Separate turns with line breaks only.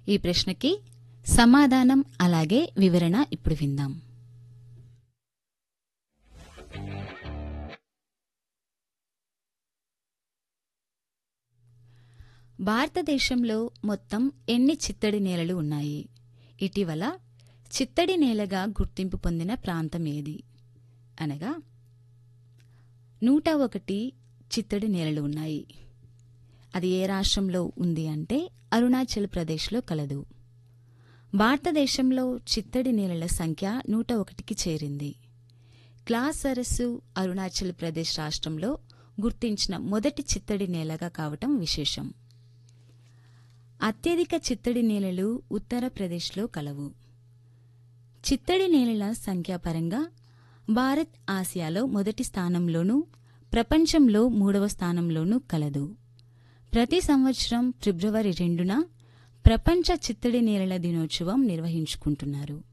ఈ ప్రశ్నకి సమాధానం అలాగే వివరణ ఇప్పుడు విందాం భారతదేశంలో మొత్తం ఎన్ని చిత్తడి నేలలు ఉన్నాయి ఇటీవల చిత్తడి నేలగా గుర్తింపు పొందిన ప్రాంతం ఏది అనగా నూట ఒకటి చిత్తడి నేలలు ఉన్నాయి అది ఏ రాష్ట్రంలో ఉంది అంటే అరుణాచల్ ప్రదేశ్లో కలదు భారతదేశంలో చిత్తడి నేలల సంఖ్య నూట ఒకటికి చేరింది క్లాస్ సరస్సు అరుణాచల్ ప్రదేశ్ రాష్ట్రంలో గుర్తించిన మొదటి చిత్తడి నేలగా కావటం విశేషం అత్యధిక చిత్తడి నేలలు ఉత్తరప్రదేశ్లో కలవు చిత్తడి నేలల సంఖ్యాపరంగా భారత్ ఆసియాలో మొదటి స్థానంలోనూ ప్రపంచంలో మూడవ స్థానంలోనూ కలదు ప్రతి సంవత్సరం ఫిబ్రవరి రెండున ప్రపంచ చిత్తడి నేలల దినోత్సవం నిర్వహించుకుంటున్నారు